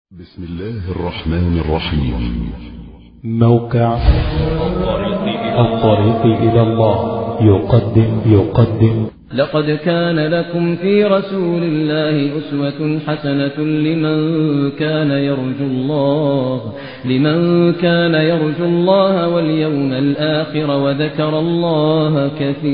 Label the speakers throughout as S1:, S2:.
S1: بسم الله الرحمن الرحيم
S2: موقع الطريق إلى الله يقدم يقدم
S3: لقد كان لكم في رسول الله أسوة حسنة لمن كان يرجو الله لمن كان يرجو الله واليوم الآخر وذكر الله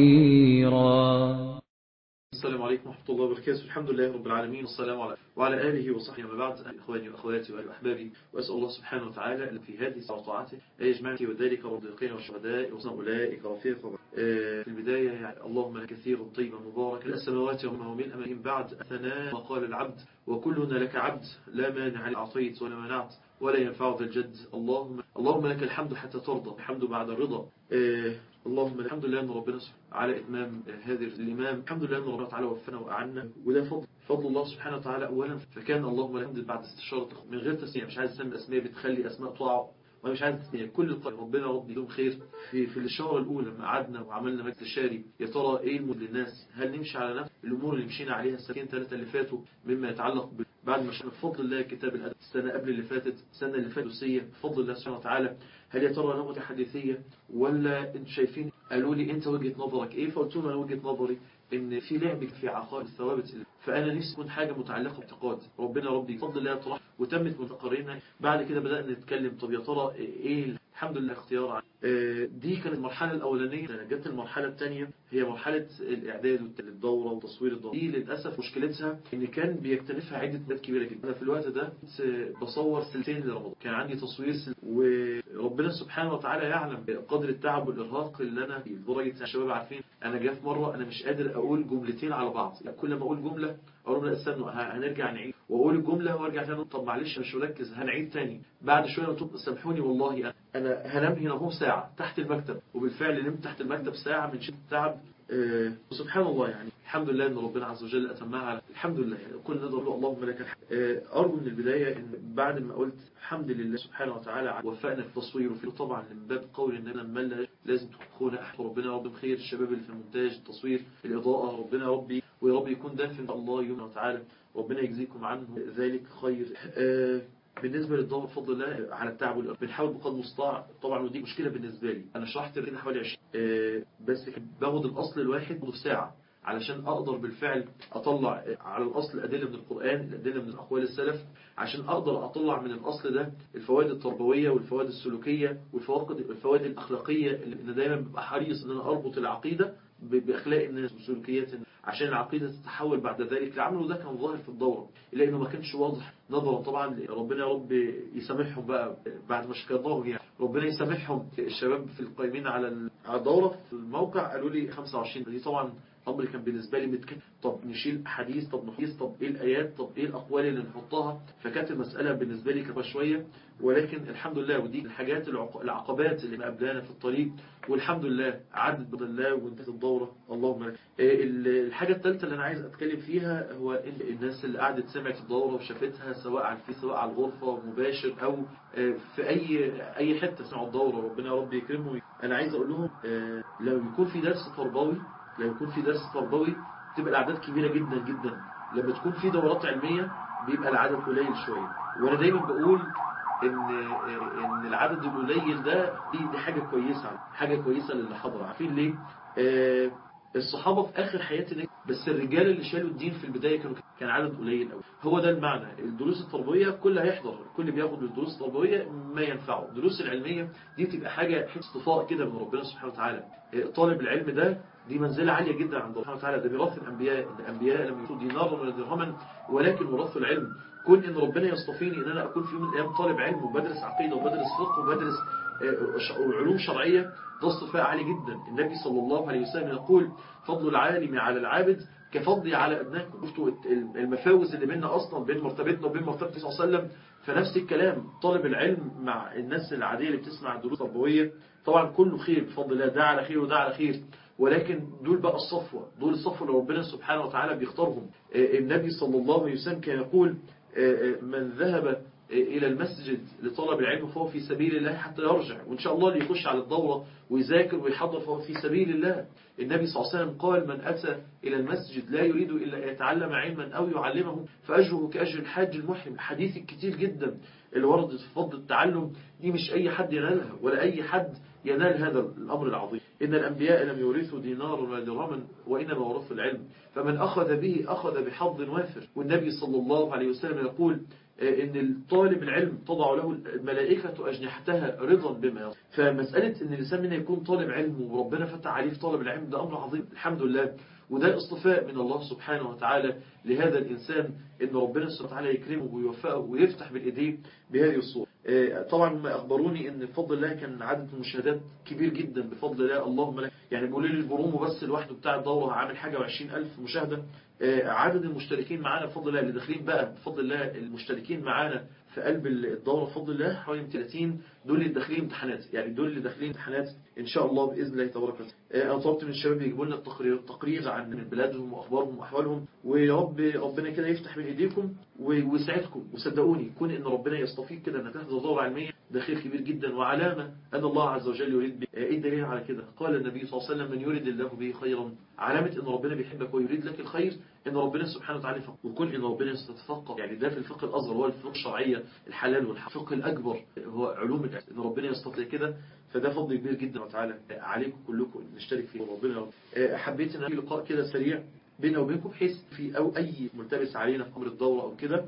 S3: كثيرا
S4: السلام عليكم ورحمة الله وبركاته الحمد لله رب العالمين والسلام على وعلى آله وصحبه وما بعد إخواني وأخواتي وأحبابي وأسأل الله سبحانه وتعالى أن في هذه الساعة طاعته أن يجمعني وذلك والصديقين والشهداء وصنع أولئك رفيقا آه، في البداية يعني اللهم كثير طيبا مبارك السماوات وما هو ملء من بعد ثناء وقال العبد وكلنا لك عبد لا مانع أعطيت ولا منعت ولا ينفع ذا الجد اللهم اللهم لك الحمد حتى ترضى الحمد بعد الرضا آه، اللهم الحمد لله ان ربنا سبحانه على اتمام هذا الامام الحمد لله ان ربنا تعالى وفقنا واعنا وده فضل فضل الله سبحانه وتعالى اولا فكان اللهم الحمد بعد استشاره من غير تسميه مش عايز اسمي اسماء بتخلي اسماء تقع وانا مش عايز تسميه كل الطريق ربنا رب يدوم خير في في الاشاره الاولى لما قعدنا وعملنا مجلس استشاري يا ترى ايه المود للناس هل نمشي على نفس الامور اللي مشينا عليها السنتين ثلاثه اللي فاتوا مما يتعلق ب بعد ما شفنا بفضل الله كتاب الأدب السنة قبل اللي فاتت السنة اللي فاتت سية بفضل الله سبحانه وتعالى هل يا ترى نبغة حديثية ولا انتوا شايفين قالوا لي انت وجهة نظرك ايه فقلت لهم انا وجهة نظري ان في لعب في عقائد الثوابت فانا نفسي تكون حاجة متعلقة باعتقاد ربنا ربي بفضل الله طرح وتمت متقررنا بعد كده بدأنا نتكلم طب يا ترى ايه الحمد لله اختيار آه، دي كانت المرحلة الأولانية جت المرحلة الثانية هي مرحلة الإعداد والدورة وتصوير الدورة دي للأسف مشكلتها إن كان بيكتنفها عدة مادات كبيرة جدا أنا في الوقت ده كنت بصور سلسلتين لرمضان كان عندي تصوير سل... وربنا سبحانه وتعالى يعلم قدر التعب والإرهاق اللي أنا فيه لدرجة الشباب عارفين أنا جاء في مرة أنا مش قادر أقول جملتين على بعض يعني كل ما أقول جملة أقول لهم لا استنوا هنرجع نعيد وأقول الجملة وأرجع تاني طب معلش مش مركز هنعيد تاني بعد شوية قلت لهم سامحوني والله أنا هنام هنا هو ساعة تحت المكتب وبالفعل نمت تحت المكتب ساعة من شدة التعب أه وسبحان الله يعني الحمد لله ان ربنا عز وجل اتمها على الحمد لله يعني كل نقدر نقول اللهم لك الحمد أه ارجو من البدايه ان بعد ما قلت الحمد لله سبحانه وتعالى وفقنا في التصوير وفي طبعا من باب قول ان من لازم تكون احد ربنا رب بخير الشباب اللي في المونتاج التصوير الاضاءه ربنا ربي ويا رب يكون ده في الله يوم وتعالى ربنا يجزيكم عنه ذلك خير أه بالنسبة للدور بفضل الله على التعب والإرهاق بنحاول بقدر المستطاع طبعا ودي مشكلة بالنسبة لي أنا شرحت الرين حوالي 20 أه بس باخد الأصل الواحد في ساعة علشان أقدر بالفعل أطلع على الأصل أدلة من القرآن الأدلة من أقوال السلف عشان أقدر أطلع من الأصل ده الفوائد التربوية والفوائد السلوكية والفوائد الفوائد الأخلاقية اللي أنا دايما ببقى حريص إن أنا أربط العقيدة بأخلاق الناس وسلوكيات عشان العقيدة تتحول بعد ذلك لعمل وده كان ظاهر في الدورة إلا إنه ما كانش واضح نظرا طبعا ربنا يا رب يسامحهم بقى بعد ما شكرناهم يعني ربنا يسامحهم الشباب في القائمين على الدورة في الموقع قالوا لي 25 دي طبعا أمر كان بالنسبة لي متكلم طب نشيل حديث طب نحيث طب إيه الآيات طب إيه الأقوال اللي نحطها فكانت المسألة بالنسبة لي كبيرة شوية ولكن الحمد لله ودي الحاجات العقبات اللي مقابلانا في الطريق والحمد لله عدت بفضل الله وانتهت الدورة اللهم لك الحاجة الثالثة اللي أنا عايز أتكلم فيها هو الناس اللي قعدت سمعت الدورة وشافتها سواء على الفيس سواء على الغرفة مباشر أو في أي أي حتة سمعوا الدورة ربنا يا رب يكرمهم أنا عايز أقول لهم لو يكون في درس تربوي لو يكون في درس تربوي تبقى الأعداد كبيرة جدا جدا لما تكون في دورات علمية بيبقى العدد قليل شوية وأنا دايما بقول ان ان العدد القليل ده دي, دي حاجة كويسة حاجة كويسة للي حضر عارفين ليه آه الصحابة في آخر حياتنا بس الرجال اللي شالوا الدين في البداية كانوا كان عدد قليل قوي هو ده المعنى الدروس التربوية كل هيحضر الكل بياخد الدروس التربوية ما ينفعه الدروس العلمية دي بتبقى حاجة اصطفاء كده من ربنا سبحانه وتعالى طالب العلم ده دي منزلة عالية جدا عند الله سبحانه وتعالى ده ميراث الأنبياء الأنبياء لم يكونوا دينارا ولا درهما ولكن ورثوا العلم كون ان ربنا يصطفيني ان انا اكون في يوم من الايام طالب علم وبدرس عقيدة وبدرس فقه وبدرس علوم شرعية ده اصطفاء عالي جدا النبي صلى الله عليه وسلم يقول فضل العالم على العابد كفضلي على ابنائكم شفتوا المفاوز اللي بيننا اصلا بين مرتبتنا وبين مرتبه النبي صلى الله عليه وسلم فنفس الكلام طالب العلم مع الناس العاديه اللي بتسمع الدروس التربويه طبعا كله خير بفضل الله ده على خير وده على خير ولكن دول بقى الصفوه دول الصفوه اللي ربنا سبحانه وتعالى بيختارهم النبي صلى الله عليه وسلم كان يقول من ذهب إلى المسجد لطلب العلم فهو في سبيل الله حتى يرجع وإن شاء الله اللي يخش على الدورة ويذاكر ويحضر فهو في سبيل الله النبي صلى الله عليه وسلم قال من أتى إلى المسجد لا يريد إلا يتعلم علما أو يعلمه فأجره كأجر الحاج المحرم حديث كتير جدا اللي وردت في فضل التعلم دي مش أي حد ينالها ولا أي حد ينال هذا الأمر العظيم إن الأنبياء لم يورثوا دينارا ولا درهما وإنما ورثوا العلم فمن أخذ به أخذ بحظ وافر والنبي صلى الله عليه وسلم يقول ان الطالب العلم تضع له الملائكة أجنحتها رضا بما يصف فمسألة ان الإنسان منا يكون طالب علم وربنا فتح عليه في طالب العلم ده أمر عظيم الحمد لله وده اصطفاء من الله سبحانه وتعالى لهذا الإنسان ان ربنا سبحانه وتعالى يكرمه ويوفقه ويفتح بالإيديه بهذه الصورة طبعا هم أخبروني ان بفضل الله كان عدد المشاهدات كبير جدا بفضل الله اللهم لك يعني بيقولوا لي البرومو بس لوحده بتاع الدورة عامل حاجة وعشرين ألف مشاهدة عدد المشتركين معانا بفضل الله اللي داخلين بقى بفضل الله المشتركين معانا في قلب الدورة بفضل الله حوالي 30 دول اللي داخلين امتحانات يعني دول اللي داخلين امتحانات ان شاء الله باذن الله تبارك وتعالى انا طلبت من الشباب يجيبوا لنا التقرير تقرير عن بلادهم واخبارهم واحوالهم ويا رب ربنا كده يفتح من ايديكم ويساعدكم وصدقوني كون ان ربنا يصطفيك كده انك تحضر دوره علميه ده خير كبير جدا وعلامه ان الله عز وجل يريد بك ايه الدليل على كده قال النبي صلى الله عليه وسلم من يريد الله به خيرا علامه ان ربنا بيحبك ويريد لك الخير ان ربنا سبحانه وتعالى يفقه وكون ان ربنا يستفقه يعني ده في الفقه الاصغر هو الفقه الشرعيه الحلال والفقه الاكبر هو علوم ان ربنا يستطيع كده فده فضل كبير جدا وتعالى عليكم كلكم نشترك فيه وربنا حبيت ان في لقاء كده سريع بيننا وبينكم بحيث في او اي ملتبس علينا في امر الدوره او كده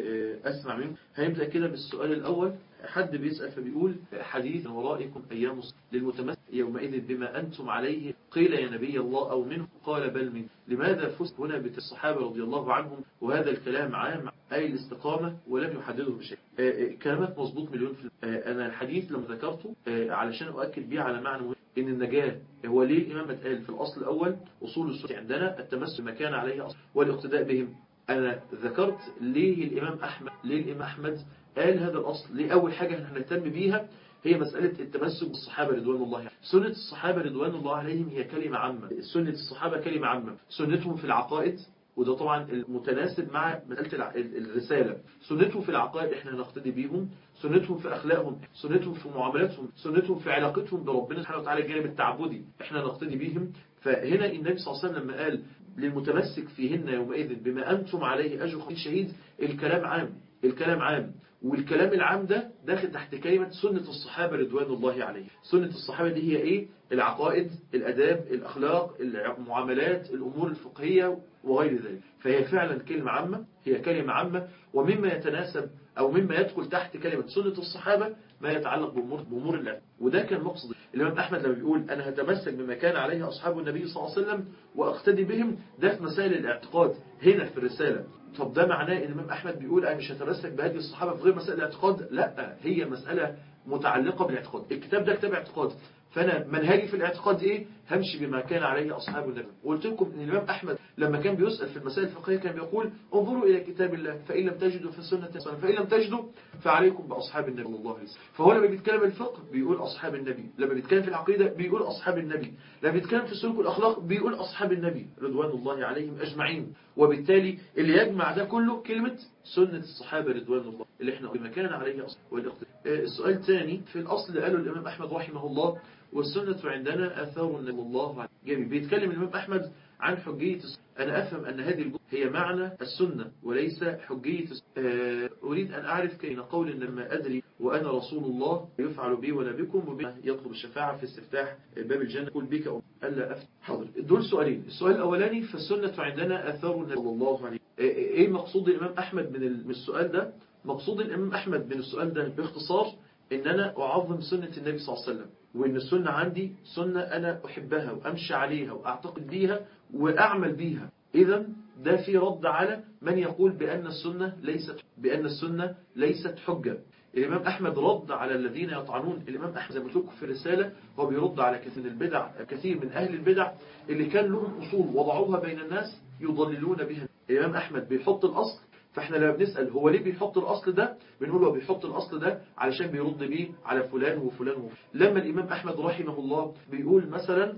S4: اسمع منكم هنبدا كده بالسؤال الاول حد بيسال فبيقول حديث ورائكم ايام للمتمسك يومئذ بما انتم عليه قيل يا نبي الله او منه قال بل من لماذا فزت هنا بالصحابه رضي الله عنهم وهذا الكلام عام اي الاستقامه ولم يحدده بشيء كلامات مظبوط مليون في انا الحديث لما ذكرته علشان اؤكد بيه على معنى مهم ان النجاة هو ليه الامام اتقال في الاصل الاول اصول السنة عندنا التمسك ما كان عليه اصل والاقتداء بهم انا ذكرت ليه الامام احمد ليه الامام احمد قال هذا الاصل ليه اول حاجة احنا هنهتم بيها هي مسألة التمسك بالصحابة رضوان الله عليهم سنة الصحابة رضوان الله عليهم هي كلمة عامة سنة الصحابة كلمة عامة سنتهم في العقائد وده طبعا المتناسب مع مسألة الرسالة سنتهم في العقائد احنا هنقتدي بيهم سنتهم في أخلاقهم سنتهم في معاملاتهم سنتهم في علاقتهم بربنا سبحانه وتعالى الجانب التعبدي احنا نقتدي بيهم فهنا النبي صلى الله عليه وسلم لما قال للمتمسك فيهن يومئذ بما أنتم عليه أجر خليل شهيد الكلام عام الكلام عام والكلام العام ده داخل تحت كلمة سنة الصحابة رضوان الله عليه سنة الصحابة دي هي ايه العقائد الأداب الأخلاق المعاملات الأمور الفقهية وغير ذلك فهي فعلا كلمة عامة هي كلمة عامة ومما يتناسب أو مما يدخل تحت كلمة سنة الصحابة ما يتعلق بأمور, بأمور الله وده كان مقصد الإمام أحمد لما بيقول أنا هتمسك بما كان عليه أصحاب النبي صلى الله عليه وسلم وأقتدي بهم ده في مسائل الاعتقاد هنا في الرسالة طب ده معناه ان الإمام أحمد بيقول أنا مش هتمسك بهدي الصحابة في غير مسائل الاعتقاد لا هي مسألة متعلقة بالاعتقاد الكتاب ده كتاب اعتقاد فأنا منهجي في الاعتقاد إيه همشي بما كان عليه أصحاب النبي وقلت لكم ان الإمام أحمد لما كان بيسأل في المسائل الفقهية كان بيقول انظروا إلى كتاب الله فإن لم تجدوا في السنة فإن لم تجدوا فعليكم بأصحاب النبي صلى الله عليه وسلم فهو لما بيتكلم الفقه بيقول أصحاب النبي لما بيتكلم في العقيدة بيقول أصحاب النبي لما بيتكلم في السلوك والأخلاق بيقول أصحاب النبي رضوان الله عليهم أجمعين وبالتالي اللي يجمع ده كله كلمة سنة الصحابة رضوان الله اللي احنا بمكان عليه أصل والاقتداء السؤال الثاني في الأصل قاله الإمام أحمد رحمه الله والسنة عندنا أثار النبي الله عليه جميل بيتكلم الإمام أحمد عن حجية السنة أنا أفهم أن هذه الجملة هي معنى السنة وليس حجية السنة أريد أن أعرف كين قول إن لما أدري وأنا رسول الله يفعل بي ولا بكم وبما يطلب الشفاعة في استفتاح باب الجنة قل بك أم ألا أفتح حاضر دول سؤالين السؤال الأولاني فالسنة عندنا أثار النبي صلى الله عليه إيه مقصود الإمام أحمد من السؤال ده مقصود الإمام أحمد من السؤال ده باختصار إن أنا أعظم سنة النبي صلى الله عليه وسلم وإن السنة عندي سنة أنا أحبها وأمشي عليها وأعتقد بيها وأعمل بيها إذا ده في رد على من يقول بأن السنة ليست بأن السنة ليست حجة الإمام أحمد رد على الذين يطعنون الإمام أحمد زي ما قلت في الرسالة هو بيرد على كثير من البدع كثير من أهل البدع اللي كان لهم أصول وضعوها بين الناس يضللون بها الإمام أحمد بيحط الأصل فاحنا لما بنسأل هو ليه بيحط الأصل ده بنقول هو بيحط الأصل ده علشان بيرد بيه على فلان وفلان وفلان لما الإمام أحمد رحمه الله بيقول مثلا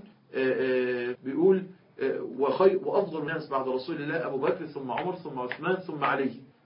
S4: بيقول وخير وأفضل الناس بعد رسول الله أبو بكر ثم عمر ثم عثمان ثم علي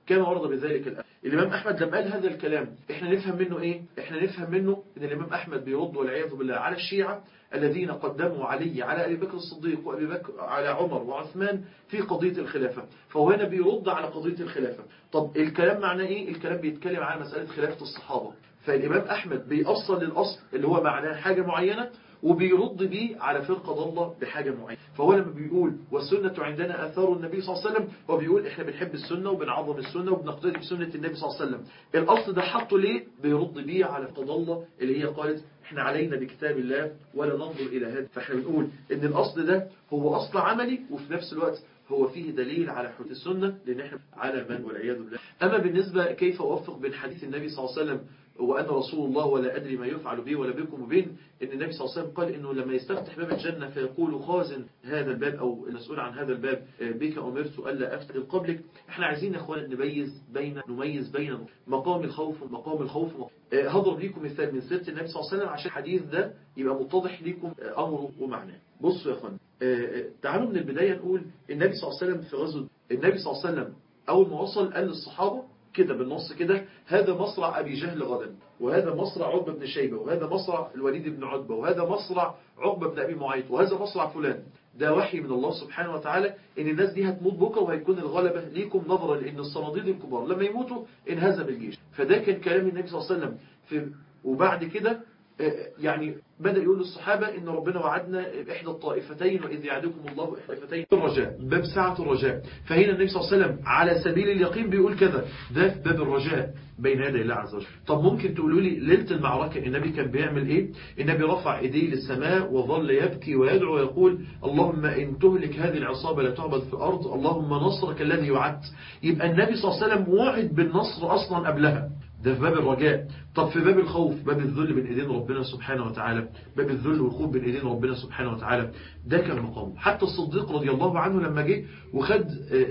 S4: كما ورد بذلك الأمر الإمام أحمد لما قال هذا الكلام إحنا نفهم منه إيه؟ إحنا نفهم منه إن الإمام أحمد بيرد والعياذ بالله على الشيعة الذين قدموا علي على أبي بكر الصديق وأبي بكر على عمر وعثمان في قضية الخلافة فهو هنا بيرد على قضية الخلافة طب الكلام معناه إيه؟ الكلام بيتكلم على مسألة خلافة الصحابة فالإمام أحمد بيأصل للأصل اللي هو معناه حاجة معينة وبيرد بيه على فرقة ضالة بحاجة معينة فهو لما بيقول والسنة عندنا أثار النبي صلى الله عليه وسلم هو بيقول إحنا بنحب السنة وبنعظم السنة وبنقتدي بسنة النبي صلى الله عليه وسلم الأصل ده حطه ليه بيرد بيه على فرقة ضالة اللي هي قالت احنا علينا بكتاب الله ولا ننظر إلى هذا فاحنا بنقول إن الأصل ده هو أصل عملي وفي نفس الوقت هو فيه دليل على حدود السنة لأن احنا على من والعياذ بالله أما بالنسبة كيف أوفق بين حديث النبي صلى الله عليه وسلم وأنا رسول الله ولا أدري ما يفعل بي ولا بكم وبين إن النبي صلى الله عليه وسلم قال إنه لما يستفتح باب الجنة فيقول خازن هذا الباب أو المسؤول عن هذا الباب بك أمرت ألا أفتح قبلك إحنا عايزين يا أخوانا نميز بين نميز بين مقام الخوف ومقام الخوف هضرب لكم مثال من سيرة النبي صلى الله عليه وسلم عشان الحديث ده يبقى متضح لكم أمره ومعناه بصوا يا أخوانا تعالوا من البداية نقول النبي صلى الله عليه وسلم في غزوة النبي صلى الله عليه وسلم أول ما وصل قال للصحابة كده بالنص كده هذا مصرع أبي جهل غدا وهذا مصرع عقبة بن شيبة وهذا مصرع الوليد بن عتبة وهذا مصرع عقبة بن أبي معيط وهذا مصرع فلان ده وحي من الله سبحانه وتعالى ان الناس دي هتموت بكره وهيكون الغلبة ليكم نظرا لان الصناديد الكبار لما يموتوا انهزم الجيش فده كان كلام النبي صلى الله عليه وسلم في وبعد كده يعني بدأ يقول للصحابة إن ربنا وعدنا بإحدى الطائفتين وإذ يعدكم الله بإحدى الطائفتين الرجاء باب ساعة الرجاء فهنا النبي صلى الله عليه وسلم على سبيل اليقين بيقول كذا ده في باب الرجاء بين يدي الله عز وجل طب ممكن تقولوا لي ليلة المعركة النبي كان بيعمل إيه النبي رفع إيديه للسماء وظل يبكي ويدعو ويقول اللهم إن تهلك هذه العصابة لا تعبد في الأرض اللهم نصرك الذي وعدت يبقى النبي صلى الله عليه وسلم وعد بالنصر أصلا قبلها ده في باب الرجاء طب في باب الخوف باب الذل بين ايدين ربنا سبحانه وتعالى باب الذل والخوف بين ايدين ربنا سبحانه وتعالى ده كان مقامه حتى الصديق رضي الله عنه لما جه وخد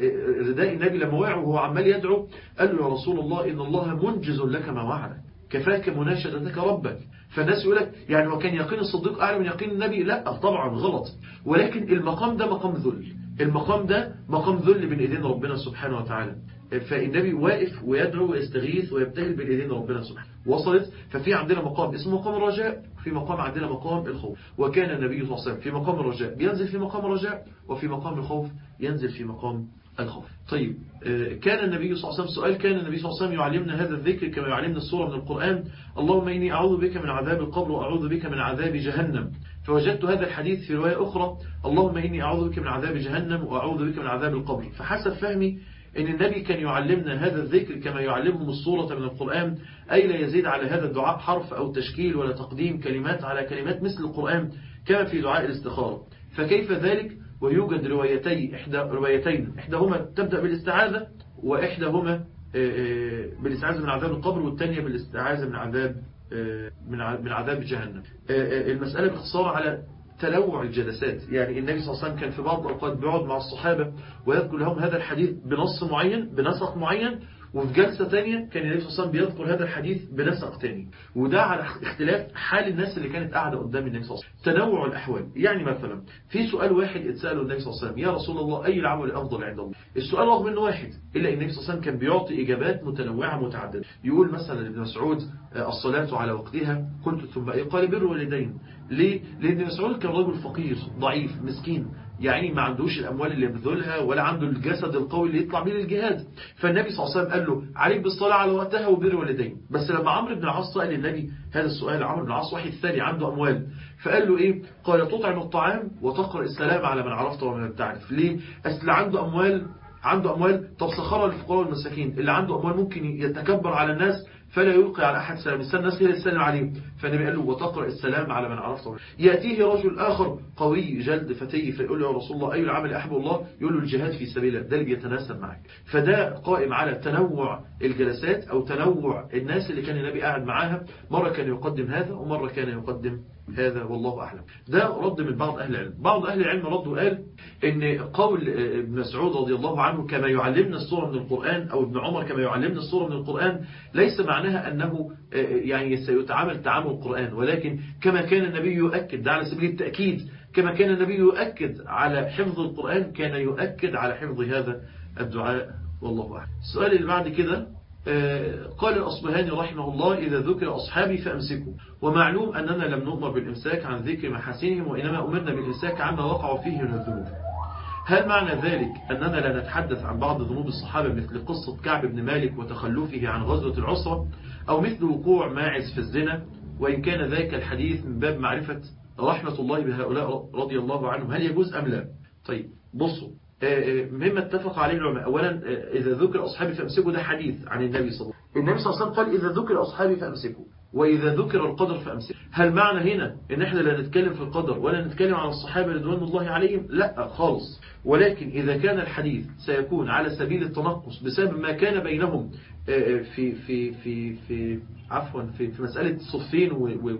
S4: رداء النبي لما وقع وهو عمال يدعو قال له يا رسول الله ان الله منجز لك ما وعدك كفاك مناشدتك ربك فالناس يقول لك يعني وكان يقين الصديق أعلى من يقين النبي لا طبعا غلط ولكن المقام ده مقام ذل المقام ده مقام ذل بين ايدين ربنا سبحانه وتعالى فالنبي واقف ويدعو ويستغيث ويبتهل بين ايدين ربنا سبحانه وصلت ففي عندنا مقام اسمه مقام الرجاء في مقام عندنا مقام الخوف وكان النبي صلى الله عليه وسلم في مقام الرجاء بينزل في مقام الرجاء وفي مقام الخوف ينزل في مقام الخوف طيب كان النبي صلى الله عليه وسلم سؤال كان النبي صلى الله عليه وسلم يعلمنا هذا الذكر كما يعلمنا السورة من القرآن اللهم إني أعوذ بك من عذاب القبر وأعوذ بك من عذاب جهنم فوجدت هذا الحديث في رواية أخرى اللهم إني أعوذ بك من عذاب جهنم وأعوذ بك من عذاب القبر فحسب فهمي إن النبي كان يعلمنا هذا الذكر كما يعلمهم الصورة من القرآن أي لا يزيد على هذا الدعاء حرف أو تشكيل ولا تقديم كلمات على كلمات مثل القرآن كما في دعاء الاستخارة فكيف ذلك ويوجد روايتي إحدى روايتين إحداهما تبدأ بالاستعاذة وإحداهما بالاستعاذة من عذاب القبر والثانية بالاستعاذة من عذاب من عذاب جهنم المسألة باختصار على تنوع الجلسات يعني النبي صلى الله عليه وسلم كان في بعض الأوقات بيقعد مع الصحابة ويذكر لهم هذا الحديث بنص معين بنسق معين وفي جلسة تانية كان النبي صلى الله عليه وسلم بيذكر هذا الحديث بنسق تاني وده على اختلاف حال الناس اللي كانت قاعدة قدام النبي صلى الله عليه وسلم تنوع الأحوال يعني مثلا في سؤال واحد اتسأله النبي صلى الله عليه وسلم يا رسول الله أي العمل أفضل عند الله السؤال رغم انه واحد إلا النبي صلى الله عليه وسلم كان بيعطي إجابات متنوعة متعددة يقول مثلا ابن مسعود الصلاة على وقتها قلت ثم إيه قال بر والدين ليه؟ لأن مسعود كان رجل فقير ضعيف مسكين يعني ما عندوش الأموال اللي يبذلها ولا عنده الجسد القوي اللي يطلع بيه للجهاد فالنبي صلى الله عليه وسلم قال له عليك بالصلاة على وقتها وبر والدين بس لما عمرو بن العاص سأل النبي هذا السؤال عمرو بن العاص واحد ثاني عنده أموال فقال له إيه قال تطعم الطعام وتقرأ السلام على من عرفت ومن لم تعرف ليه أصل عنده أموال عنده أموال طب سخرها للفقراء والمساكين اللي عنده أموال ممكن يتكبر على الناس فلا يلقي على أحد سلام السلام الناس هي السلام عليه فالنبي قال له وتقرأ السلام على من عرفته يأتيه رجل آخر قوي جلد فتي فيقول له يا رسول الله أي العمل أحب الله يقول له الجهاد في سبيل الله ده اللي بيتناسب معك فده قائم على تنوع الجلسات أو تنوع الناس اللي كان النبي قاعد معاها مرة كان يقدم هذا ومرة كان يقدم هذا والله أعلم ده رد من بعض أهل العلم بعض أهل العلم ردوا قال إن قول ابن مسعود رضي الله عنه كما يعلمنا الصورة من القرآن أو ابن عمر كما يعلمنا الصورة من القرآن ليس معناها أنه يعني سيتعامل تعامل القرآن ولكن كما كان النبي يؤكد ده على سبيل التأكيد كما كان النبي يؤكد على حفظ القرآن كان يؤكد على حفظ هذا الدعاء والله أعلم السؤال اللي بعد كده قال الأصبهاني رحمه الله إذا ذكر أصحابي فأمسكوا ومعلوم أننا لم نؤمر بالإمساك عن ذكر محاسنهم وإنما أمرنا بالإمساك عما وقعوا فيه من الذنوب هل معنى ذلك أننا لا نتحدث عن بعض ذنوب الصحابة مثل قصة كعب بن مالك وتخلفه عن غزوة العسرة أو مثل وقوع ماعز في الزنا وإن كان ذلك الحديث من باب معرفة رحمة الله بهؤلاء رضي الله عنهم هل يجوز أم لا طيب بصوا مما اتفق عليه العلماء أولا إذا ذكر أصحابي فأمسكوا ده حديث عن النبي صلى الله عليه وسلم النبي صلى الله عليه وسلم قال إذا ذكر أصحابي فأمسكوا وإذا ذكر القدر فأمسكوا هل معنى هنا إن إحنا لا نتكلم في القدر ولا نتكلم عن الصحابة رضوان الله عليهم لا خالص ولكن إذا كان الحديث سيكون على سبيل التنقص بسبب ما كان بينهم في في في في عفوا في في مسألة صفين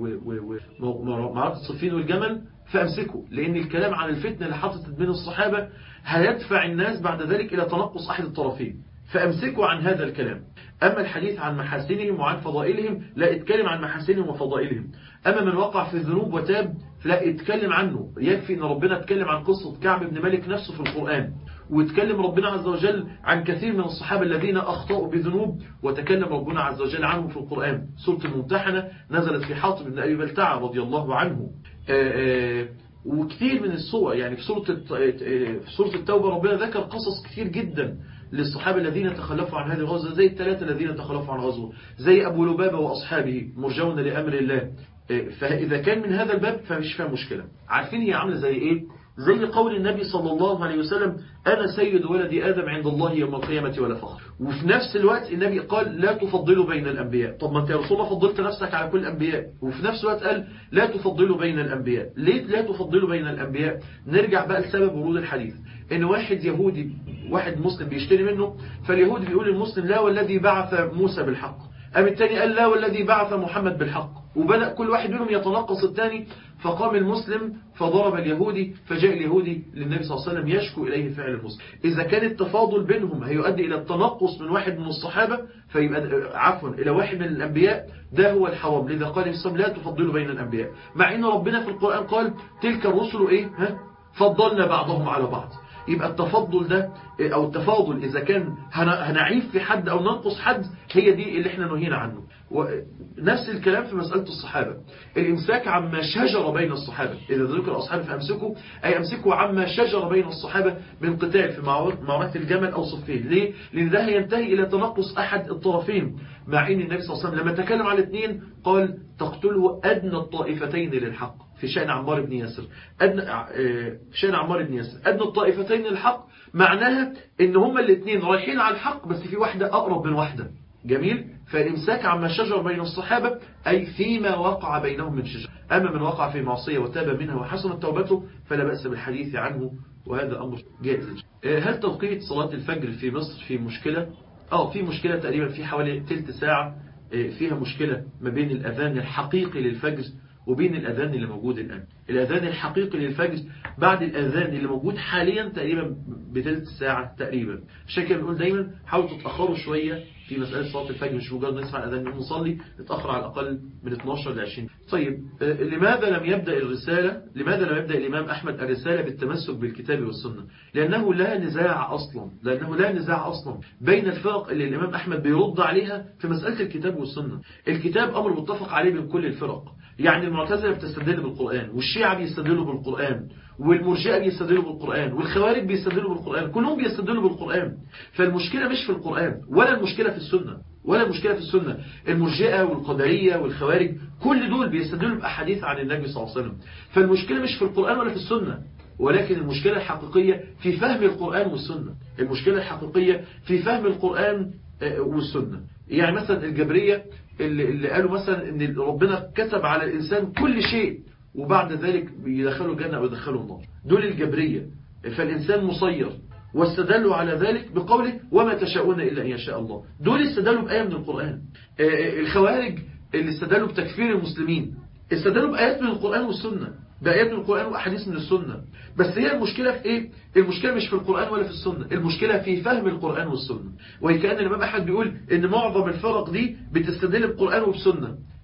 S4: ومعركة صفين والجمل فأمسكوا لأن الكلام عن الفتنة اللي حصلت بين الصحابة هيدفع الناس بعد ذلك إلى تنقص أحد الطرفين فأمسكوا عن هذا الكلام أما الحديث عن محاسنهم وعن فضائلهم لا اتكلم عن محاسنهم وفضائلهم أما من وقع في الذنوب وتاب فلا اتكلم عنه يكفي أن ربنا اتكلم عن قصة كعب بن مالك نفسه في القرآن واتكلم ربنا عز وجل عن كثير من الصحابة الذين أخطأوا بذنوب وتكلم ربنا عز وجل عنهم في القرآن سورة الممتحنة نزلت في حاطب بن أبي بلتعة رضي الله عنه آآ آآ وكثير من الصور يعني في سورة في سورة التوبة ربنا ذكر قصص كثير جدا للصحابة الذين تخلفوا عن هذه الغزوة زي الثلاثة الذين تخلفوا عن غزوة زي أبو لبابة وأصحابه مرجون لأمر الله فإذا كان من هذا الباب فمش فيها مشكلة عارفين هي عاملة زي إيه زي قول النبي صلى الله عليه وسلم أنا سيد ولد آدم عند الله يوم القيامة ولا فخر وفي نفس الوقت النبي قال لا تفضلوا بين الأنبياء طب ما أنت يا رسول الله فضلت نفسك على كل الأنبياء وفي نفس الوقت قال لا تفضلوا بين الأنبياء ليه لا تفضلوا بين الأنبياء نرجع بقى لسبب ورود الحديث إن واحد يهودي واحد مسلم بيشتري منه فاليهودي بيقول للمسلم لا والذي بعث موسى بالحق أم الثاني قال لا والذي بعث محمد بالحق وبدأ كل واحد منهم يتنقص الثاني فقام المسلم فضرب اليهودي فجاء اليهودي للنبي صلى الله عليه وسلم يشكو إليه فعل المسلم إذا كان التفاضل بينهم هيؤدي إلى التنقص من واحد من الصحابة فيبقى عفوا إلى واحد من الأنبياء ده هو الحرام لذا قال الإسلام لا تفضلوا بين الأنبياء مع أن ربنا في القرآن قال تلك الرسل إيه ها فضلنا بعضهم على بعض يبقى التفضل ده او التفاضل اذا كان هنعيب في حد او ننقص حد هي دي اللي احنا نهينا عنه نفس الكلام في مسألة الصحابة الامساك عما شجر بين الصحابة اذا ذكر اصحابه فامسكوا اي امسكوا عما شجر بين الصحابة من قتال في معركة الجمل او صفين ليه؟ لان ده هينتهي الى تنقص احد الطرفين مع ان النبي صلى الله عليه وسلم لما تكلم على الاثنين قال تقتله ادنى الطائفتين للحق في شأن عمار بن ياسر أدنى في شأن عمار بن ياسر أدنى الطائفتين للحق معناها ان هما الاثنين رايحين على الحق بس في واحدة أقرب من واحدة جميل فالإمساك عما شجر بين الصحابة أي فيما وقع بينهم من شجر أما من وقع في معصية وتاب منها وحسنت توبته فلا بأس بالحديث عنه وهذا أمر جائز هل توقيت صلاة الفجر في مصر في مشكلة؟ آه في مشكلة تقريبا في حوالي تلت ساعة فيها مشكلة ما بين الأذان الحقيقي للفجر وبين الأذان اللي موجود الآن الأذان الحقيقي للفجر بعد الأذان اللي موجود حاليا تقريبا بثلث ساعة تقريبا عشان كده بنقول دايما حاولوا تتأخروا شوية في مسألة صلاة الفجر مش مجرد نسمع الأذان نقوم نصلي نتأخر على الأقل من 12 ل 20 طيب لماذا لم يبدأ الرسالة لماذا لم يبدأ الإمام أحمد الرسالة بالتمسك بالكتاب والسنة لأنه لا نزاع أصلا لأنه لا نزاع أصلا بين الفرق اللي الإمام أحمد بيرد عليها في مسألة الكتاب والسنة الكتاب أمر متفق عليه بين كل الفرق يعني المعتزلة بتستدل بالقرآن والشيعة بيستدلوا بالقرآن والمرجئة بيستدلوا بالقرآن والخوارج بيستدلوا بالقرآن كلهم بيستدلوا بالقرآن فالمشكلة مش في القرآن ولا المشكلة في السنة ولا المشكلة في السنة المرجئة والقدرية والخوارج كل دول بيستدلوا بأحاديث عن النبي صلى الله عليه وسلم فالمشكلة مش في القرآن ولا في السنة ولكن المشكلة الحقيقية في فهم القرآن والسنة المشكلة الحقيقية في فهم القرآن والسنة يعني مثلا الجبرية اللي, اللي قالوا مثلا ان ربنا كتب على الإنسان كل شيء وبعد ذلك يدخلوا الجنة أو يدخلوا النار دول الجبرية فالإنسان مصير واستدلوا على ذلك بقوله وما تشاءون إلا أن يشاء الله دول استدلوا بآية من القرآن الخوارج اللي استدلوا بتكفير المسلمين استدلوا بآيات من القرآن والسنة بآيات من القرآن وأحاديث من السنة بس هي المشكلة في إيه؟ المشكلة مش في القرآن ولا في السنة المشكلة في فهم القرآن والسنة وكأن الإمام أحمد بيقول إن معظم الفرق دي بتستدل بالقرآن وبسنة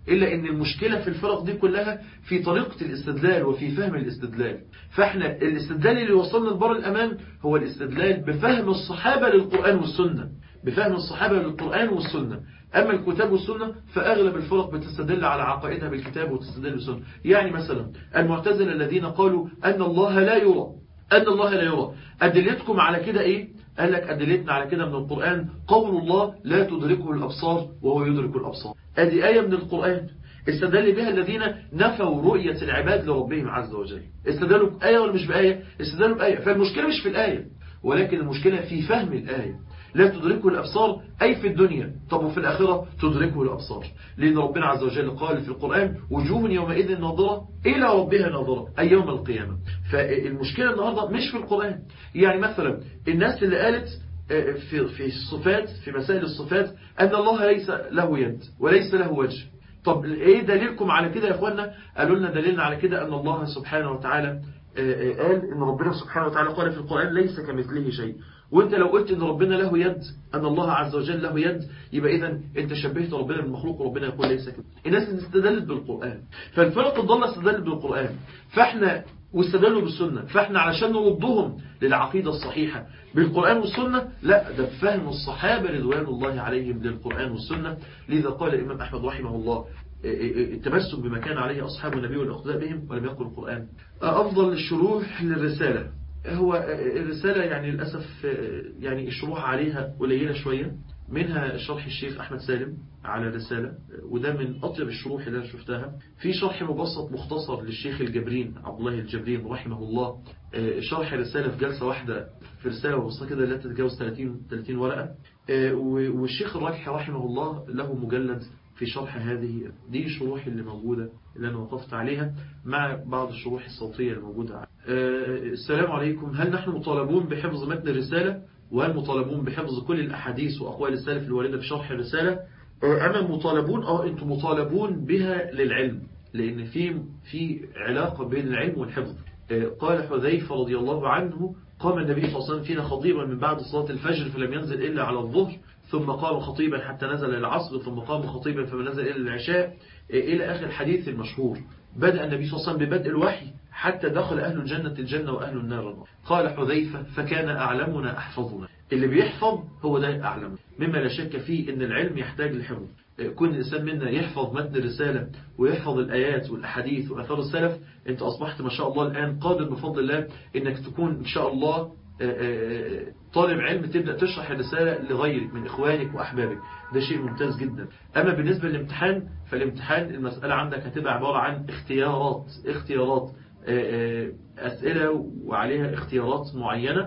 S4: إلا إن المشكلة في الفرق دي كلها في طريقة الاستدلال وفي فهم الاستدلال فإحنا الاستدلال اللي وصلنا لبر الأمان هو الاستدلال بفهم الصحابة للقرآن والسنة بفهم الصحابة للقرآن والسنة أما الكتاب والسنة فأغلب الفرق بتستدل على عقائدها بالكتاب وتستدل بالسنة يعني مثلا المعتزلة الذين قالوا أن الله لا يرى أن الله لا يرى أدلتكم على كده إيه؟ قال لك أدلتنا على كده من القرآن قول الله لا تدركه الأبصار وهو يدرك الأبصار أدي آية من القرآن استدل بها الذين نفوا رؤية العباد لربهم عز وجل استدلوا بآية ولا مش بآية استدلوا بآية فالمشكلة مش في الآية ولكن المشكلة في فهم الآية لا تدركه الأبصار أي في الدنيا طب وفي الآخرة تدركه الأبصار لأن ربنا عز وجل قال في القرآن وجوه يومئذ ناظرة إلى ربها ناظرة أي يوم القيامة فالمشكلة النهاردة مش في القرآن يعني مثلا الناس اللي قالت في في الصفات في مسائل الصفات أن الله ليس له يد وليس له وجه طب ايه دليلكم على كده يا اخوانا قالوا لنا دليلنا على كده ان الله سبحانه وتعالى قال ان ربنا سبحانه وتعالى قال في القرآن ليس كمثله شيء وانت لو قلت ان ربنا له يد ان الله عز وجل له يد يبقى اذا انت شبهت ربنا بالمخلوق وربنا يقول ليس كده الناس استدلت بالقرآن فالفرق الضالة استدلت بالقرآن فاحنا واستدلوا بالسنة فاحنا علشان نردهم للعقيدة الصحيحة بالقرآن والسنة لا ده بفهم الصحابة رضوان الله عليهم للقرآن والسنة لذا قال الإمام أحمد رحمه الله التمسك بما كان عليه أصحاب النبي والاقتداء بهم ولم يقل القرآن أفضل الشروح للرسالة هو الرسالة يعني للأسف يعني الشروح عليها قليلة شوية منها شرح الشيخ أحمد سالم على الرسالة وده من أطيب الشروح اللي أنا شفتها في شرح مبسط مختصر للشيخ الجبرين عبد الله الجبرين رحمه الله شرح رسالة في جلسة واحدة في رسالة مبسطة كده لا تتجاوز 30 30 ورقة والشيخ الراكحي رحمه الله له مجلد في شرح هذه دي الشروح اللي موجودة اللي أنا وقفت عليها مع بعض الشروح الصوتية الموجودة السلام عليكم هل نحن مطالبون بحفظ متن الرسالة وهل مطالبون بحفظ كل الأحاديث وأقوال السلف الواردة في شرح الرسالة أما مطالبون أو أنتم مطالبون بها للعلم لأن في في علاقة بين العلم والحفظ قال حذيفة رضي الله عنه قام النبي صلى الله عليه وسلم فينا خطيبا من بعد صلاة الفجر فلم ينزل إلا على الظهر ثم قام خطيبا حتى نزل العصر ثم قام خطيبا فما نزل إلى العشاء إلى آخر الحديث المشهور بدأ النبي صلى الله عليه وسلم ببدء الوحي حتى دخل أهل الجنة الجنة وأهل النار النار قال حذيفة فكان أعلمنا أحفظنا اللي بيحفظ هو ده أعلم مما لا شك فيه أن العلم يحتاج لحفظ كل إنسان منا يحفظ متن الرسالة ويحفظ الآيات والأحاديث وأثار السلف أنت أصبحت ما شاء الله الآن قادر بفضل الله أنك تكون إن شاء الله طالب علم تبدأ تشرح الرسالة لغيرك من إخوانك وأحبابك ده شيء ممتاز جدا أما بالنسبة للامتحان فالامتحان المسألة عندك هتبقى عبارة عن اختيارات اختيارات أسئلة وعليها اختيارات معينة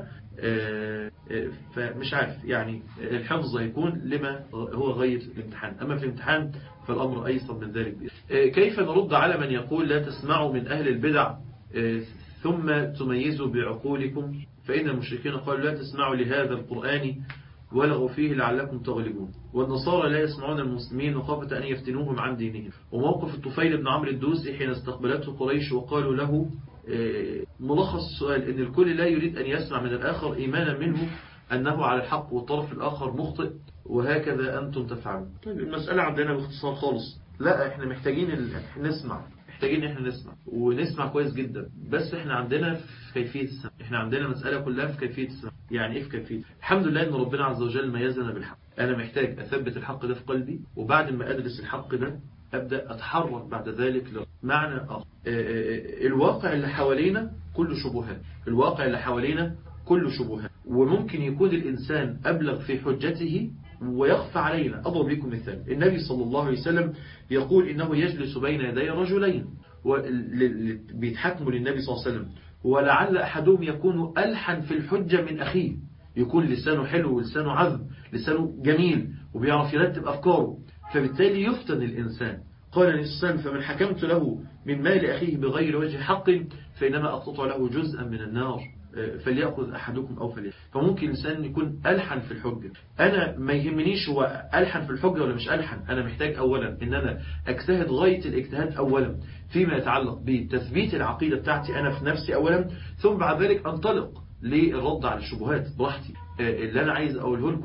S4: فمش عارف يعني الحفظ هيكون لما هو غير الامتحان أما في الامتحان فالأمر أيسر من ذلك كيف نرد على من يقول لا تسمعوا من أهل البدع ثم تميزوا بعقولكم فإن المشركين قالوا لا تسمعوا لهذا القرآن ولغوا فيه لعلكم تغلبون والنصارى لا يسمعون المسلمين وخافة أن يفتنوهم عن دينهم وموقف الطفيل بن عمرو الدوسي حين استقبلته قريش وقالوا له ملخص السؤال أن الكل لا يريد أن يسمع من الآخر إيمانا منه أنه على الحق والطرف الآخر مخطئ وهكذا أنتم تفعلون طيب المسألة عندنا باختصار خالص لا احنا محتاجين نسمع محتاجين احنا نسمع ونسمع كويس جدا بس احنا عندنا في كيفية السمع احنا عندنا مسألة كلها في كيفية السمع يعني ايه في كيفية الحمد لله ان ربنا عز وجل ميزنا بالحق انا محتاج اثبت الحق ده في قلبي وبعد ما ادرس الحق ده ابدأ اتحرك بعد ذلك معنى اخر الواقع اللي حوالينا كله شبهات الواقع اللي حوالينا كله شبهات وممكن يكون الانسان ابلغ في حجته ويخفى علينا أضرب لكم مثال النبي صلى الله عليه وسلم يقول إنه يجلس بين يدي رجلين بيتحكموا للنبي صلى الله عليه وسلم ولعل أحدهم يكون ألحن في الحجة من أخيه يكون لسانه حلو ولسانه عذب لسانه جميل وبيعرف يرتب أفكاره فبالتالي يفتن الإنسان قال النبي صلى الله عليه وسلم فمن حكمت له من مال أخيه بغير وجه حق فإنما أقطع له جزءا من النار فليأخذ أحدكم أو فليأخذ فممكن الإنسان يكون ألحن في الحجة أنا ما يهمنيش هو ألحن في الحجة ولا مش ألحن أنا محتاج أولا إن أنا أجتهد غاية الاجتهاد أولا فيما يتعلق بتثبيت العقيدة بتاعتي أنا في نفسي أولا ثم بعد ذلك أنطلق للرد على الشبهات براحتي اللي أنا عايز أقوله لكم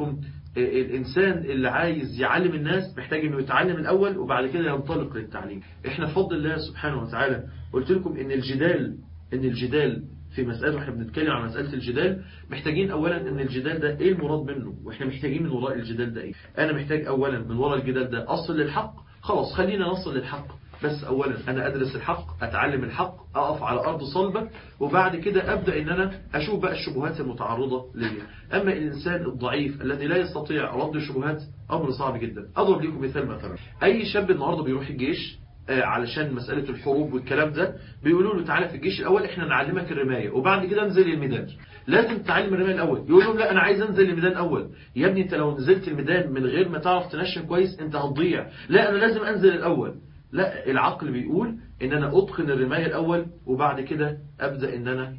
S4: الإنسان اللي عايز يعلم الناس محتاج أنه يتعلم الأول وبعد كده ينطلق للتعليم إحنا بفضل الله سبحانه وتعالى قلت لكم أن الجدال أن الجدال في مسألة واحنا بنتكلم عن مسألة الجدال محتاجين أولا أن الجدال ده إيه المراد منه وإحنا محتاجين من وراء الجدال ده إيه أنا محتاج أولا من وراء الجدال ده أصل للحق خلاص خلينا نصل للحق بس أولا أنا أدرس الحق أتعلم الحق أقف على أرض صلبة وبعد كده أبدأ أن أنا أشوف بقى الشبهات المتعرضة ليا أما الإنسان الضعيف الذي لا يستطيع رد الشبهات أمر صعب جدا أضرب لكم مثال مثلا أي شاب النهاردة بيروح الجيش علشان مسألة الحروب والكلام ده بيقولوا له تعالى في الجيش الأول احنا نعلمك الرماية وبعد كده انزل الميدان لازم تتعلم الرماية الأول يقول لهم لا أنا عايز انزل الميدان الأول يا ابني انت لو نزلت الميدان من غير ما تعرف تنشن كويس انت هتضيع لا أنا لازم انزل الأول لا العقل بيقول ان انا اتقن الرماية الاول وبعد كده ابدأ ان انا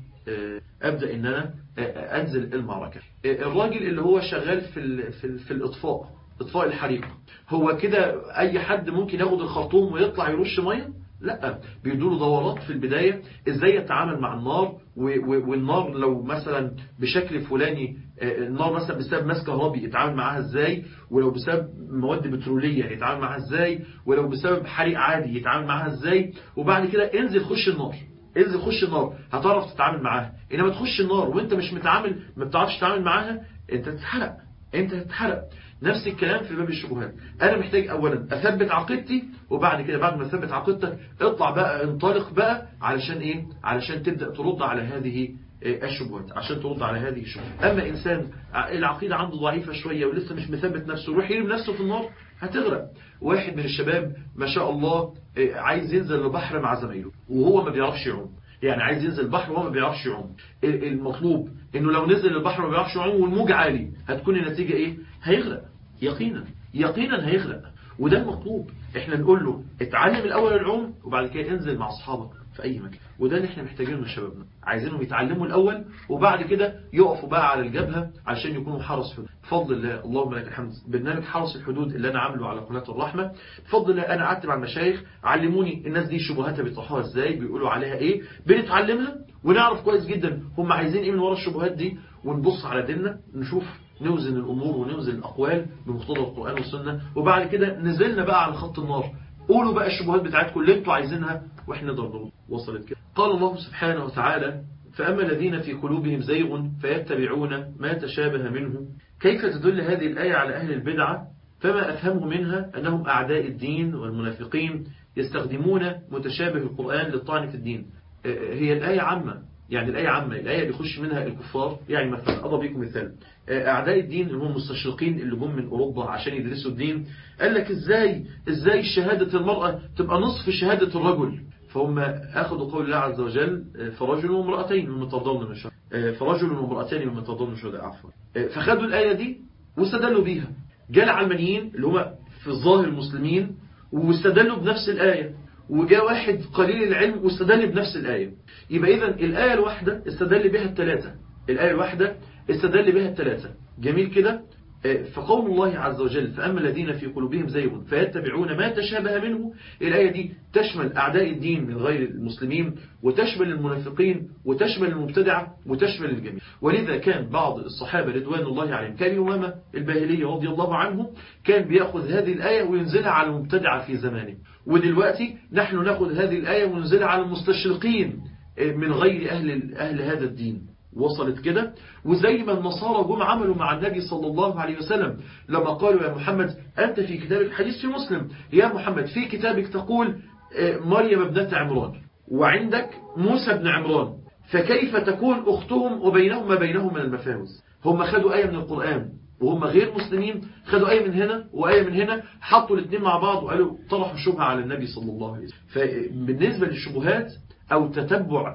S4: ابدأ ان انا انزل المعركة الراجل اللي هو شغال في في, في الاطفاء اطفاء الحريق هو كده اي حد ممكن ياخد الخرطوم ويطلع يرش ميه لا بيدوله دورات في البداية ازاي يتعامل مع النار والنار لو مثلا بشكل فلاني النار مثلا بسبب ماس كهربي يتعامل معاها ازاي ولو بسبب مواد بترولية يتعامل معاها ازاي ولو بسبب حريق عادي يتعامل معاها ازاي وبعد كده انزل خش النار انزل خش النار هتعرف تتعامل معاها انما تخش النار وانت مش متعامل ما بتعرفش تتعامل معاها انت تتحرق انت تتحرق نفس الكلام في باب الشبهات انا محتاج اولا اثبت عقيدتي وبعد كده بعد ما اثبت عقيدتك اطلع بقى انطلق بقى علشان ايه علشان تبدا ترد على هذه الشبهات عشان ترد على هذه الشبهات اما انسان العقيده عنده ضعيفه شويه ولسه مش مثبت نفسه يروح يرمي نفسه في النار هتغرق واحد من الشباب ما شاء الله عايز ينزل البحر مع زمايله وهو ما بيعرفش يعوم يعني عايز ينزل البحر وهو ما بيعرفش يعوم المطلوب انه لو نزل البحر وما بيعرفش يعوم والموج عالي هتكون النتيجه ايه هيغرق يقينا يقينا هيغرق وده المطلوب احنا نقول له اتعلم الاول العوم وبعد كده انزل مع اصحابك في اي مكان وده اللي احنا محتاجينه من شبابنا عايزينهم يتعلموا الاول وبعد كده يقفوا بقى على الجبهه عشان يكونوا حرس حدود بفضل الله اللهم لك الحمد برنامج حرس الحدود اللي انا عامله على قناه الرحمه بفضل الله انا قعدت مع المشايخ علموني الناس دي شبهاتها بيطرحوها ازاي بيقولوا عليها ايه بنتعلمها ونعرف كويس جدا هم عايزين ايه من ورا الشبهات دي ونبص على ديننا نشوف نوزن الأمور ونوزن الأقوال بمقتضى القرآن والسنة وبعد كده نزلنا بقى على خط النار قولوا بقى الشبهات بتاعتكم اللي انتوا عايزينها واحنا نقدر وصلت كده قال الله سبحانه وتعالى فأما الذين في قلوبهم زيغ فيتبعون ما تشابه منه كيف تدل هذه الآية على أهل البدعة فما أفهمه منها أنهم أعداء الدين والمنافقين يستخدمون متشابه القرآن للطعن في الدين هي الآية عامة يعني الآية عامة الآية بيخش منها الكفار يعني مثلا أضرب لكم مثال أعداء الدين اللي هم المستشرقين اللي جم من أوروبا عشان يدرسوا الدين قال لك إزاي إزاي شهادة المرأة تبقى نصف شهادة الرجل فهم أخذوا قول الله عز وجل فرجل وامرأتين مما ترضون من الشهداء فرجل وامرأتين مما ترضون من الشهداء عفوا فخدوا الآية دي واستدلوا بيها جاء العلمانيين اللي هم في الظاهر المسلمين واستدلوا بنفس الآية وجاء واحد قليل العلم واستدل بنفس الآية يبقى إذا الآية الواحدة استدل بها الثلاثة الآية الواحدة استدل بها الثلاثة جميل كده فقول الله عز وجل فأما الذين في قلوبهم زيغ فيتبعون ما تشابه منه الآية دي تشمل أعداء الدين من غير المسلمين وتشمل المنافقين وتشمل المبتدعة وتشمل الجميع ولذا كان بعض الصحابة رضوان الله عليهم كان يمامة الباهلية رضي الله عنه كان بيأخذ هذه الآية وينزلها على المبتدعة في زمانه ودلوقتي نحن نأخذ هذه الآية وننزلها على المستشرقين من غير أهل, أهل هذا الدين وصلت كده وزي ما النصارى جم عملوا مع النبي صلى الله عليه وسلم لما قالوا يا محمد أنت في كتابك حديث في مسلم يا محمد في كتابك تقول مريم ابنة عمران وعندك موسى بن عمران فكيف تكون أختهم وبينهما بينهم من المفاوز هم خدوا آية من القرآن وهم غير مسلمين خدوا آية من هنا وآية من هنا حطوا الاثنين مع بعض وقالوا طرحوا شبهة على النبي صلى الله عليه وسلم فبالنسبة للشبهات أو تتبع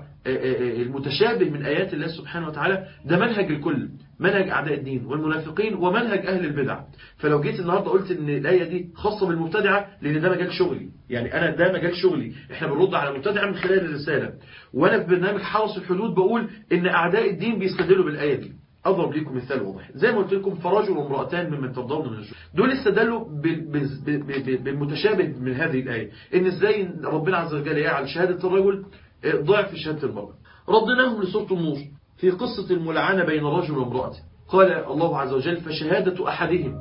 S4: المتشابه من آيات الله سبحانه وتعالى ده منهج الكل منهج أعداء الدين والمنافقين ومنهج أهل البدع فلو جيت النهاردة قلت إن الآية دي خاصة بالمبتدعة لأن ده مجال شغلي يعني أنا ده مجال شغلي إحنا بنرد على المبتدعة من خلال الرسالة وأنا في برنامج حرس الحدود بقول إن أعداء الدين بيستدلوا بالآية دي أضرب لكم مثال واضح زي ما قلت لكم فرجل وامرأتان ممن ترضون من الجن دول استدلوا بالمتشابه من هذه الآية إن إزاي ربنا عز وجل يجعل شهادة الرجل ضعف شهادة المرأة ردناهم لسورة النور في قصة الملعنة بين رجل وامرأته قال الله عز وجل فشهادة أحدهم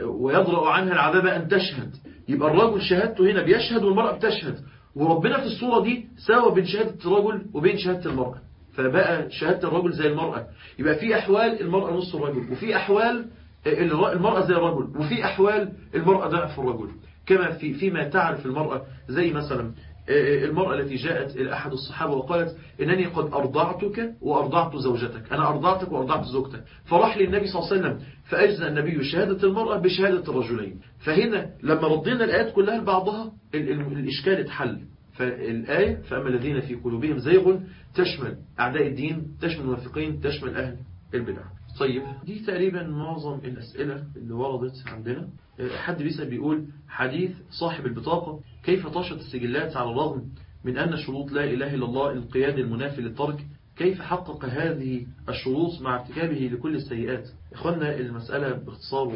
S4: ويضرأ عنها العذاب أن تشهد يبقى الرجل شهادته هنا بيشهد والمرأة بتشهد وربنا في الصورة دي ساوى بين شهادة الرجل وبين شهادة المرأة فبقى شهادة الرجل زي المرأة يبقى في أحوال المرأة نص الرجل وفي أحوال المرأة زي الرجل وفي أحوال المرأة ضعف الرجل كما في فيما تعرف المرأة زي مثلا المرأة التي جاءت إلى أحد الصحابة وقالت إنني قد أرضعتك وأرضعت زوجتك أنا أرضعتك وأرضعت زوجتك فراح للنبي صلى الله عليه وسلم فأجزى النبي شهادة المرأة بشهادة الرجلين فهنا لما ردينا الآيات كلها لبعضها الإشكال اتحل فالآية فأما الذين في قلوبهم زيغ تشمل أعداء الدين تشمل المنافقين تشمل أهل البدع طيب دي تقريبا معظم الأسئلة اللي وردت عندنا حد بيسأل بيقول حديث صاحب البطاقة كيف طاشت السجلات على الرغم من أن شروط لا إله إلا الله القياد المنافي للترك كيف حقق هذه الشروط مع ارتكابه لكل السيئات إخوانا المسألة باختصار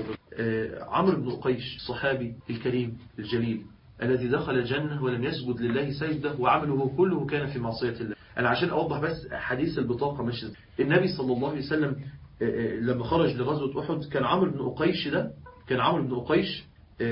S4: عمرو بن قيش الصحابي الكريم الجليل الذي دخل الجنة ولم يسجد لله سجدة وعمله كله كان في معصية الله أنا عشان أوضح بس حديث البطاقة مش النبي صلى الله عليه وسلم لما خرج لغزوة أحد كان عمرو بن أقيش ده كان عمرو بن أقيش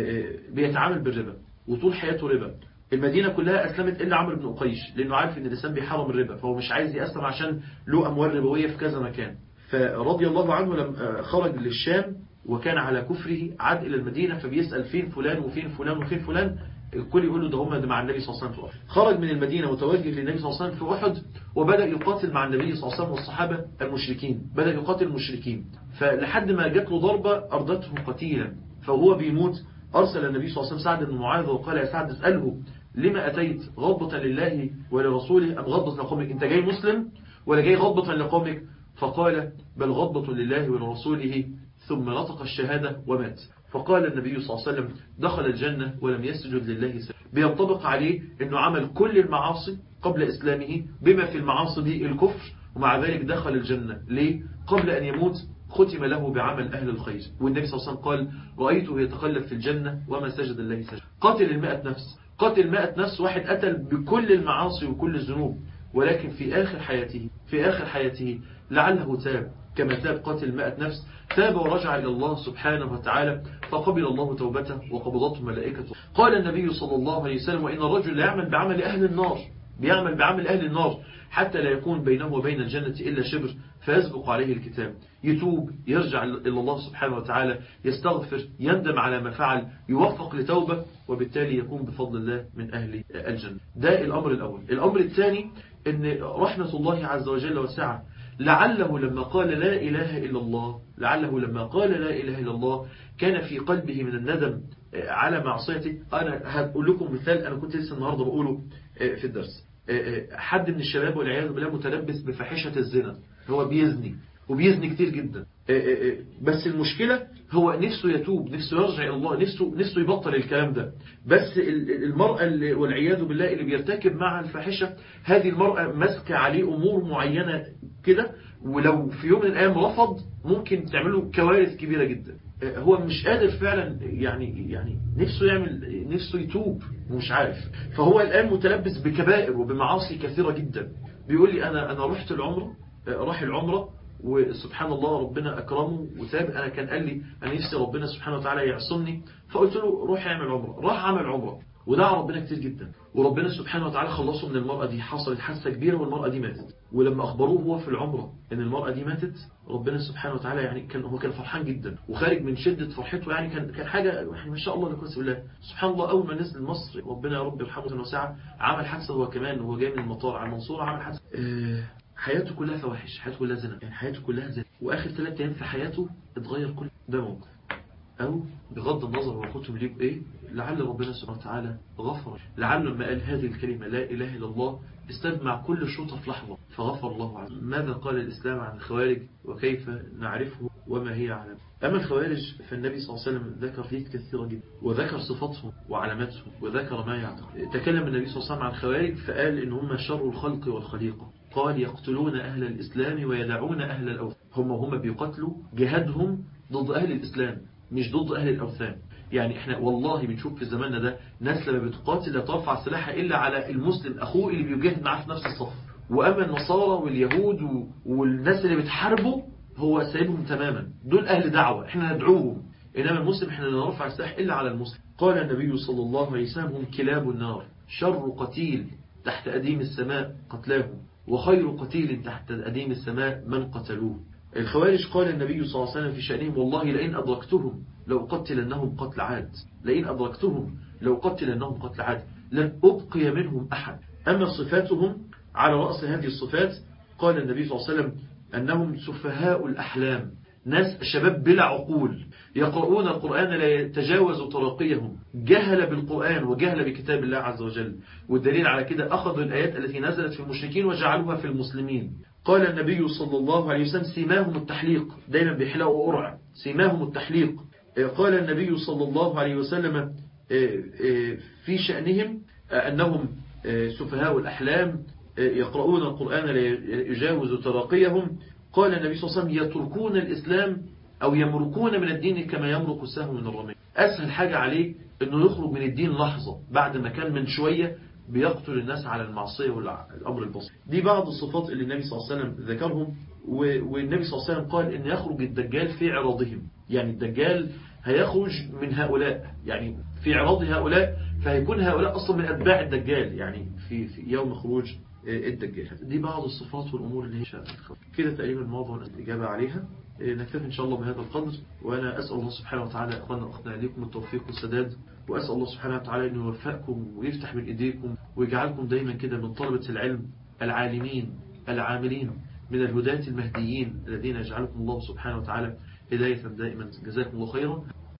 S4: بيتعامل بالربا وطول حياته ربا المدينة كلها أسلمت إلا عمرو بن أقيش لأنه عارف إن الإسلام بيحرم الربا فهو مش عايز يأسلم عشان له أموال ربوية في كذا مكان فرضي الله عنه لما خرج للشام وكان على كفره عاد إلى المدينة فبيسأل فين فلان وفين فلان وفين فلان الكل يقول له ده هم مع النبي صلى الله عليه وسلم في أحد خرج من المدينة متوجه للنبي صلى الله عليه وسلم في أحد وبدأ يقاتل مع النبي صلى الله عليه وسلم والصحابة المشركين بدأ يقاتل المشركين فلحد ما جات له ضربة أردته قتيلا فهو بيموت أرسل النبي صلى الله عليه وسلم سعد بن معاذ وقال يا سعد اسأله لما أتيت غضبة لله ولرسوله أم غضبة لقومك أنت جاي مسلم ولا جاي غضبة لقومك فقال بل غضبة لله ولرسوله ثم نطق الشهادة ومات فقال النبي صلى الله عليه وسلم دخل الجنة ولم يسجد لله سجد بينطبق عليه أنه عمل كل المعاصي قبل إسلامه بما في المعاصي دي الكفر ومع ذلك دخل الجنة ليه؟ قبل أن يموت ختم له بعمل أهل الخير والنبي صلى الله عليه وسلم قال رأيته يتقلب في الجنة وما سجد الله سجد قاتل المائة نفس قاتل مائة نفس واحد قتل بكل المعاصي وكل الذنوب ولكن في آخر حياته في آخر حياته لعله تاب كما تاب قاتل مائة نفس تاب ورجع إلى الله سبحانه وتعالى فقبل الله توبته وقبضته ملائكته قال النبي صلى الله عليه وسلم وإن الرجل لا يعمل بعمل أهل النار بيعمل بعمل أهل النار حتى لا يكون بينه وبين الجنة إلا شبر فيسبق عليه الكتاب يتوب يرجع إلى الله سبحانه وتعالى يستغفر يندم على ما فعل يوفق لتوبة وبالتالي يكون بفضل الله من أهل الجنة ده الأمر الأول الأمر الثاني أن رحمة الله عز وجل وسعه لعله لما قال لا إله إلا الله لعله لما قال لا إله إلا الله كان في قلبه من الندم على معصيته أنا هقول لكم مثال أنا كنت لسه النهاردة بقوله في الدرس حد من الشباب والعياذ بالله متلبس بفاحشة الزنا هو بيزني وبيزني كتير جدا بس المشكلة هو نفسه يتوب نفسه يرجع إلى الله نفسه, نفسه يبطل الكلام ده بس المرأة والعياذ بالله اللي بيرتكب مع الفاحشة هذه المرأة ماسكة عليه أمور معينة كده ولو في يوم من الأيام رفض ممكن تعمله كوارث كبيرة جدا هو مش قادر فعلا يعني يعني نفسه يعمل نفسه يتوب ومش عارف فهو الآن متلبس بكبائر وبمعاصي كثيرة جدا بيقول لي أنا أنا رحت العمرة راح العمرة وسبحان الله ربنا أكرمه وتاب أنا كان قال لي أنا نفسي ربنا سبحانه وتعالى يعصمني فقلت له روح اعمل عمرة راح عمل عمرة ودعا ربنا كتير جدا وربنا سبحانه وتعالى خلصه من المرأة دي حصلت حادثة كبيرة والمرأة دي ماتت ولما أخبروه هو في العمرة إن المرأة دي ماتت ربنا سبحانه وتعالى يعني كان هو كان فرحان جدا وخارج من شدة فرحته يعني كان كان حاجة يعني ما شاء الله لكويس بالله سبحان الله أول ما نزل مصر ربنا يا رب يرحمه وسعه عمل حادثة هو كمان وهو جاي من المطار على المنصورة عمل حادثة أه حياته كلها فواحش حياته كلها زنا يعني حياته كلها زنا واخر ثلاث ايام في حياته اتغير كل ده موقف او بغض النظر هو كتب ليه بايه لعل ربنا سبحانه وتعالى غفر لعل لما قال هذه الكلمه لا اله الا الله استجمع كل شرطه في لحظه فغفر الله عنه ماذا قال الاسلام عن الخوارج وكيف نعرفه وما هي علامه اما الخوارج فالنبي صلى الله عليه وسلم ذكر فيه كثيرة جدا وذكر صفاتهم وعلاماتهم وذكر ما يعتقد تكلم النبي صلى الله عليه وسلم عن الخوارج فقال ان هم شر الخلق والخليقه قال يقتلون أهل الإسلام ويدعون أهل الأوثان هم هم بيقتلوا جهادهم ضد أهل الإسلام مش ضد أهل الأوثان يعني احنا والله بنشوف في زماننا ده ناس لما بتقاتل لا ترفع سلاحها إلا على المسلم أخوه اللي بيجاهد معاه في نفس الصف وأما النصارى واليهود والناس اللي بتحاربه هو سايبهم تماما دول أهل دعوة احنا ندعوهم إنما المسلم احنا لا نرفع السلاح إلا على المسلم قال النبي صلى الله عليه وسلم هم كلاب النار شر قتيل تحت أديم السماء قتلاه وخير قتيل تحت أديم السماء من قتلوه الخوارج قال النبي صلى الله عليه وسلم في شأنهم والله لئن أدركتهم لو قتلنهم قتل عاد لئن أدركتهم لو قتلنهم قتل عاد لن أبقي منهم أحد أما صفاتهم على رأس هذه الصفات قال النبي صلى الله عليه وسلم أنهم سفهاء الأحلام ناس شباب بلا عقول يقرؤون القرآن لا يتجاوز تراقيهم جهل بالقرآن وجهل بكتاب الله عز وجل والدليل على كده أخذوا الآيات التي نزلت في المشركين وجعلوها في المسلمين قال النبي صلى الله عليه وسلم سيماهم التحليق دايما بيحلقوا قرع سيماهم التحليق قال النبي صلى الله عليه وسلم في شأنهم أنهم سفهاء الأحلام يقرؤون القرآن لا يجاوز تراقيهم قال النبي صلى الله عليه وسلم يتركون الإسلام أو يمركون من الدين كما يمرك السهم من الرمي أسهل حاجة عليه أنه يخرج من الدين لحظة بعد ما كان من شوية بيقتل الناس على المعصية والأمر البسيط دي بعض الصفات اللي النبي صلى الله عليه وسلم ذكرهم والنبي صلى الله عليه وسلم قال أن يخرج الدجال في عراضهم يعني الدجال هيخرج من هؤلاء يعني في عراض هؤلاء فهيكون هؤلاء أصلا من أتباع الدجال يعني في, في يوم خروج الدجال دي بعض الصفات والأمور اللي هي كده تقريبا معظم الإجابة عليها نكتفي إن شاء الله بهذا القدر وأنا أسأل الله سبحانه وتعالى أخوانا وأختنا عليكم التوفيق والسداد وأسأل الله سبحانه وتعالى أن يوفقكم ويفتح من إيديكم ويجعلكم دايما كده من طلبة العلم العالمين العاملين من الهداة المهديين الذين يجعلكم الله سبحانه وتعالى هداية دائما جزاكم الله خيرا